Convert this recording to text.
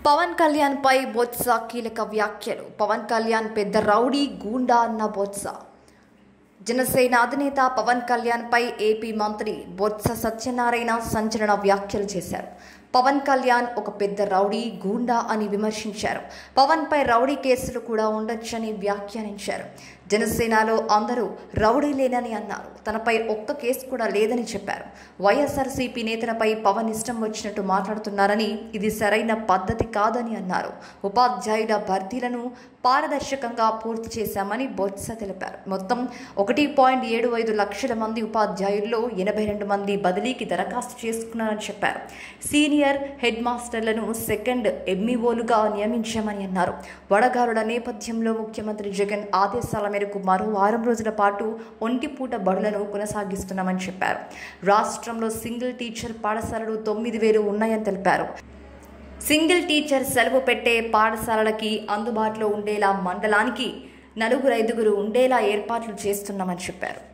పవన్ కళ్యాణ్ పై బొత్స కీలక వ్యాఖ్యలు పవన్ కళ్యాణ్ పెద్ద రౌడీ గూండా అన్న బొత్స జనసేన అధినేత పవన్ కళ్యాణ్ పై ఏపీ మంత్రి బొత్స సత్యనారాయణ సంచలన వ్యాఖ్యలు చేశారు పవన్ కళ్యాణ్ ఒక పెద్ద రౌడీ గూండా అని విమర్శించారు పవన్ పై రౌడీ కేసులు కూడా ఉండొచ్చని వ్యాఖ్యానించారు జనసేనలో అందరూ రౌడీలేనని అన్నారు తనపై ఒక్క కేసు కూడా లేదని చెప్పారు వైఎస్ఆర్సీపీ నేతలపై పవన్ ఇష్టం వచ్చినట్టు మాట్లాడుతున్నారని ఇది సరైన పద్ధతి కాదని అన్నారు ఉపాధ్యాయుల భర్తీలను పారదర్శకంగా పూర్తి చేశామని బొత్స తెలిపారు మొత్తం ఒకటి పాయింట్ ఏడు ఐదు లక్షల మంది ఉపాధ్యాయుల్లో ఎనభై రెండు మంది బదిలీకి దరఖాస్తు చేసుకున్నారని చెప్పారు సీనియర్ హెడ్ మాస్టర్లను సెకండ్ ఎంఈఓలుగా నియమించామని అన్నారు వడగారుల నేపథ్యంలో ముఖ్యమంత్రి జగన్ ఆదేశాల మేరకు మరో వారం రోజుల పాటు ఒంటిపూట బడులను కొనసాగిస్తున్నామని చెప్పారు రాష్ట్రంలో సింగిల్ టీచర్ పాఠశాలలు తొమ్మిది వేలు ఉన్నాయని తెలిపారు సింగిల్ టీచర్ సెలవు పెట్టే పాఠశాలలకి అందుబాటులో ఉండేలా మండలానికి నలుగురు ఐదుగురు ఉండేలా ఏర్పాట్లు చేస్తున్నామని చెప్పారు